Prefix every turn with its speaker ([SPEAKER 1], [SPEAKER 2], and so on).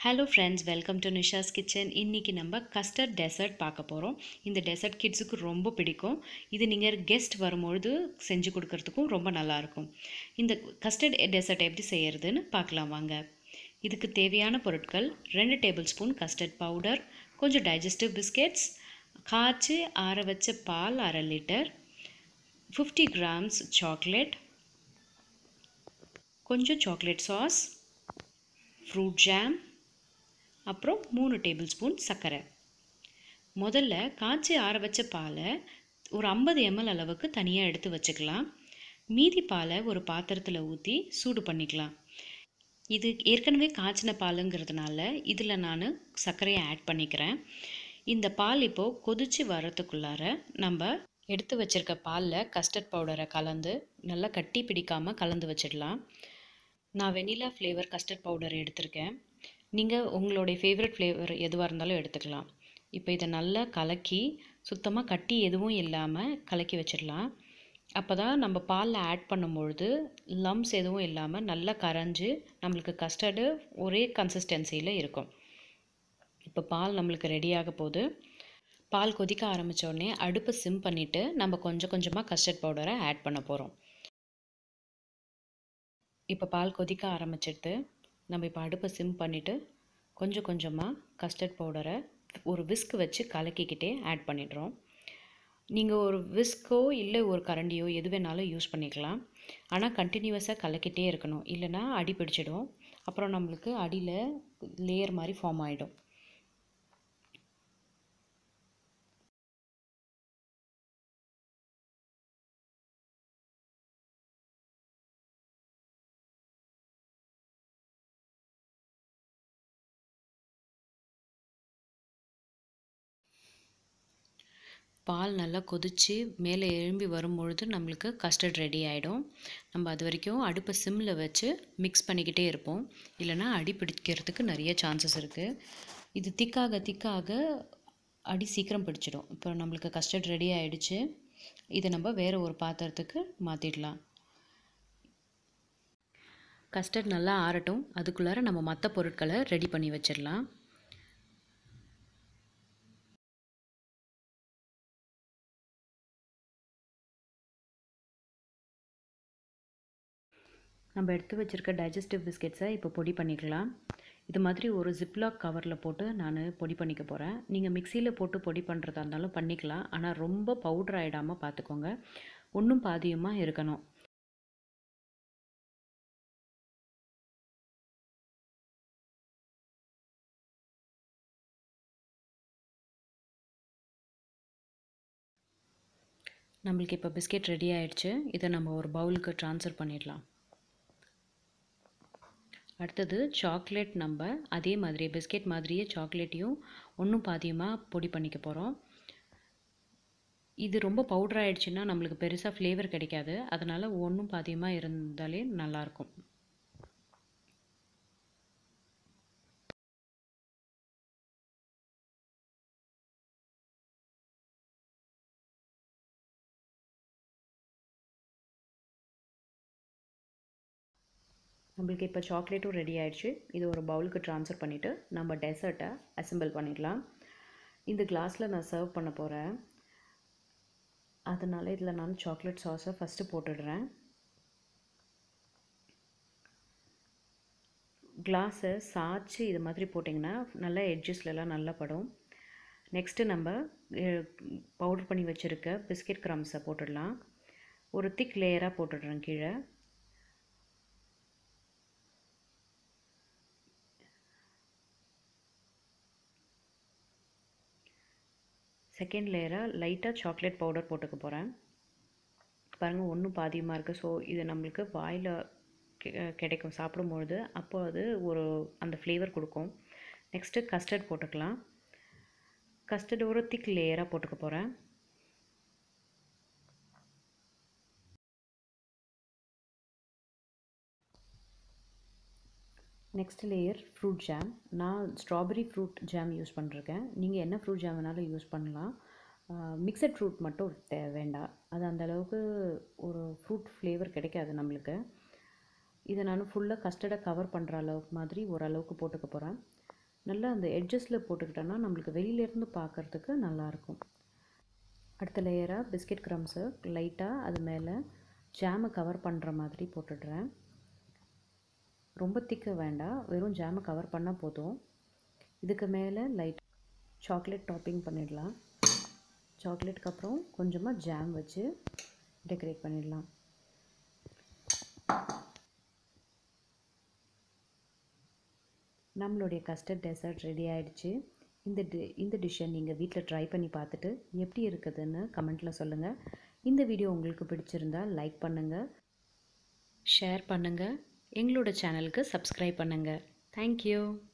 [SPEAKER 1] hello friends welcome to Nisha's kitchen இன்றைக்கி நம்ம custard dessert பார்க்க போகிறோம் இந்த டெசர்ட் கிட்ஸுக்கு ரொம்ப பிடிக்கும் இது நீங்கள் கெஸ்ட் வரும்பொழுது செஞ்சு கொடுக்கறதுக்கும் ரொம்ப நல்லாயிருக்கும் இந்த கஸ்டர்ட் டெசர்ட் எப்படி செய்கிறதுன்னு பார்க்கலாம் வாங்க இதுக்கு தேவையான பொருட்கள் ரெண்டு டேபிள் ஸ்பூன் கஸ்டர்ட் பவுடர் கொஞ்சம் டைஜஸ்டிவ் பிஸ்கெட்ஸ் காய்ச்சி ஆற வச்ச பால் அரை லிட்டர் ஃபிஃப்டி கிராம்ஸ் சாக்லேட் கொஞ்சம் சாக்லேட் சாஸ் ஃப்ரூட் ஜாம் அப்புறம் மூணு டேபிள் ஸ்பூன் சர்க்கரை முதல்ல காய்ச்சி ஆற வச்ச பாலை ஒரு ஐம்பது எம்எல் அளவுக்கு தனியாக எடுத்து வச்சுக்கலாம் மீதி பாலை ஒரு பாத்திரத்தில் ஊற்றி சூடு பண்ணிக்கலாம் இது ஏற்கனவே காய்ச்சின பாலுங்கிறதுனால இதில் நான் சர்க்கரையை ஆட் பண்ணிக்கிறேன் இந்த பால் இப்போது கொதித்து வரத்துக்குள்ளார நம்ம எடுத்து வச்சுருக்க பாலில் கஸ்டர்ட் பவுடரை கலந்து நல்லா கட்டி பிடிக்காமல் கலந்து வச்சிடலாம் நான் வெனிலா ஃப்ளேவர் கஸ்டர்ட் பவுடர் எடுத்திருக்கேன் நீங்கள் உங்களுடைய ஃபேவரட் ஃப்ளேவர் எதுவாக இருந்தாலும் எடுத்துக்கலாம் இப்போ இதை நல்லா கலக்கி சுத்தமாக கட்டி எதுவும் இல்லாமல் கலக்கி வச்சிடலாம் அப்போ தான் நம்ம பாலில் ஆட் பண்ணும்பொழுது லம்ஸ் எதுவும் இல்லாமல் நல்லா கரைஞ்சி நம்மளுக்கு கஸ்டர்டு ஒரே கன்சிஸ்டன்சியில் இருக்கும் இப்போ பால் நம்மளுக்கு ரெடியாக போகுது பால் கொதிக்க ஆரம்பித்தோடனே அடுப்பை சிம் பண்ணிவிட்டு நம்ம கொஞ்சம் கொஞ்சமாக கஸ்டர்ட் பவுடரை ஆட் பண்ண போகிறோம் இப்போ பால் கொதிக்க ஆரம்பிச்சிடுது நம்ம இப்போ அடுப்பை சிம் பண்ணிவிட்டு கொஞ்சம் கொஞ்சமாக கஸ்டர்ட் பவுடரை ஒரு விஸ்க் வச்சு கலக்கிக்கிட்டே ஆட் பண்ணிடுறோம் நீங்கள் ஒரு விஸ்கோ இல்லை ஒரு கரண்டியோ எது வேணாலும் யூஸ் பண்ணிக்கலாம் ஆனால் கண்டினியூவஸாக கலக்கிட்டே இருக்கணும் இல்லைனா அடி பிடிச்சிடும் அப்புறம் நம்மளுக்கு அடியில் லேயர் மாதிரி ஃபார்ம் ஆகிடும் பால் நல்லா கொதித்து மேலே எழும்பி வரும்பொழுது நம்மளுக்கு கஸ்டர்ட் ரெடி ஆகிடும் நம்ம அது வரைக்கும் அடுப்பை சிம்மில் வச்சு மிக்ஸ் பண்ணிக்கிட்டே இருப்போம் இல்லைனா அடி பிடிக்கிறதுக்கு நிறைய சான்சஸ் இருக்குது இது திக்காக திக்காக அடி சீக்கிரம் பிடிச்சிடும் இப்போ நம்மளுக்கு கஸ்டர்ட் ரெடி ஆகிடுச்சு இதை நம்ம வேறு ஒரு பாத்திரத்துக்கு மாற்றிடலாம் கஸ்டர்ட் நல்லா ஆறட்டும் அதுக்குள்ளார நம்ம மற்ற பொருட்களை ரெடி பண்ணி வச்சிடலாம் நம்ம எடுத்து வச்சுருக்க டைஜஸ்டிவ் பிஸ்கெட்ஸை இப்போ பொடி பண்ணிக்கலாம் இது மாதிரி ஒரு ஜிப்லாக் கவரில் போட்டு நான் பொடி பண்ணிக்க போகிறேன் நீங்கள் மிக்சியில் போட்டு பொடி பண்ணுறதா இருந்தாலும் பண்ணிக்கலாம் ஆனால் ரொம்ப பவுட்ரு ஆகிடாமல் பார்த்துக்கோங்க ஒன்றும் பாதியமாக இருக்கணும் நம்மளுக்கு இப்போ பிஸ்கெட் ரெடி ஆகிடுச்சு இதை நம்ம ஒரு பவுலுக்கு ட்ரான்ஸ்ஃபர் பண்ணிடலாம் அடுத்தது சாக்லேட் நம்ம அதே மாதிரி பிஸ்கெட் மாதிரியே சாக்லேட்டையும் ஒன்றும் பாதியமாக பொடி பண்ணிக்க போகிறோம் இது ரொம்ப பவுடர் ஆகிடுச்சுன்னா நம்மளுக்கு பெருசாக ஃப்ளேவர் கிடைக்காது அதனால் ஒன்றும் பாதியமாக இருந்தாலே நல்லாயிருக்கும் நம்மளுக்கு இப்போ சாக்லேட்டும் ரெடி ஆகிடுச்சு இது ஒரு பவுலுக்கு ட்ரான்ஸ்ஃபர் பண்ணிவிட்டு நம்ம டெசர்ட்டை அசம்பிள் பண்ணிடலாம் இந்த கிளாஸில் நான் சர்வ் பண்ண போகிறேன் அதனால் இதில் நான் சாக்லேட் சாஸை ஃபஸ்ட்டு போட்டுடுறேன் கிளாஸை சாய்ச்சி இது மாதிரி போட்டிங்கன்னா நல்லா எட்ஜஸ்லலாம் நல்லா படும் நெக்ஸ்ட்டு நம்ம பவுடர் பண்ணி வச்சுருக்க பிஸ்கெட் க்ரம்ஸை போட்டுடலாம் ஒரு திக் லேயராக போட்டுடுறேன் கீழே செகண்ட் லேயராக லைட்டாக சாக்லேட் பவுடர் போட்டுக்க போகிறேன் பாருங்கள் ஒன்றும் பாதியமாக இருக்குது ஸோ இது நம்மளுக்கு வாயில் கிடைக்கும் சாப்பிடும்பொழுது அப்போ அது ஒரு அந்த ஃப்ளேவர் கொடுக்கும் நெக்ஸ்ட்டு கஸ்டர்ட் போட்டுக்கலாம் கஸ்டர்ட் ஒரு திக் லேயராக போட்டுக்க போகிறேன் நெக்ஸ்ட் லேயர் ஃப்ரூட் ஜாம் நான் ஸ்ட்ராபெரி ஃப்ரூட் ஜாம் யூஸ் பண்ணிருக்கேன் நீங்கள் என்ன ஃப்ரூட் ஜாம் வேணாலும் யூஸ் பண்ணலாம் மிக்சட் ஃப்ரூட் மட்டும் தே வேண்டாம் அது அந்தளவுக்கு ஒரு ஃப்ரூட் ஃப்ளேவர் கிடைக்காது நம்மளுக்கு இதை நான் ஃபுல்லாக கஸ்டர்டை கவர் பண்ணுற அளவுக்கு மாதிரி ஓரளவுக்கு போட்டுக்க போகிறேன் நல்லா அந்த எட்ஜஸில் போட்டுக்கிட்டோன்னா நம்மளுக்கு வெளியிலேருந்து பார்க்குறதுக்கு நல்லாயிருக்கும் அடுத்த லேயராக பிஸ்கெட் க்ரம்ஸை லைட்டாக அது மேலே ஜாமை கவர் பண்ணுற மாதிரி போட்டுடுறேன் ரொம்ப திக்க வேண்டாம் வெறும் ஜாமை கவர் பண்ணால் போதும் இதுக்கு மேலே லைட் சாக்லேட் டாப்பிங் பண்ணிடலாம் சாக்லேட்க்கு அப்புறம் கொஞ்சமாக ஜாம் வச்சு டெக்கரேட் பண்ணிடலாம் நம்மளுடைய கஸ்டர்ட் டெசர்ட் ரெடி ஆகிடுச்சு இந்த டி இந்த டிஷ்ஷை நீங்கள் வீட்டில் ட்ரை பண்ணி பார்த்துட்டு எப்படி இருக்குதுன்னு கமெண்ட்டில் சொல்லுங்கள் இந்த வீடியோ உங்களுக்கு பிடிச்சிருந்தா லைக் பண்ணுங்கள் ஷேர் பண்ணுங்கள் எங்களோட சேனலுக்கு சப்ஸ்கிரைப் பண்ணுங்கள் தேங்க்யூ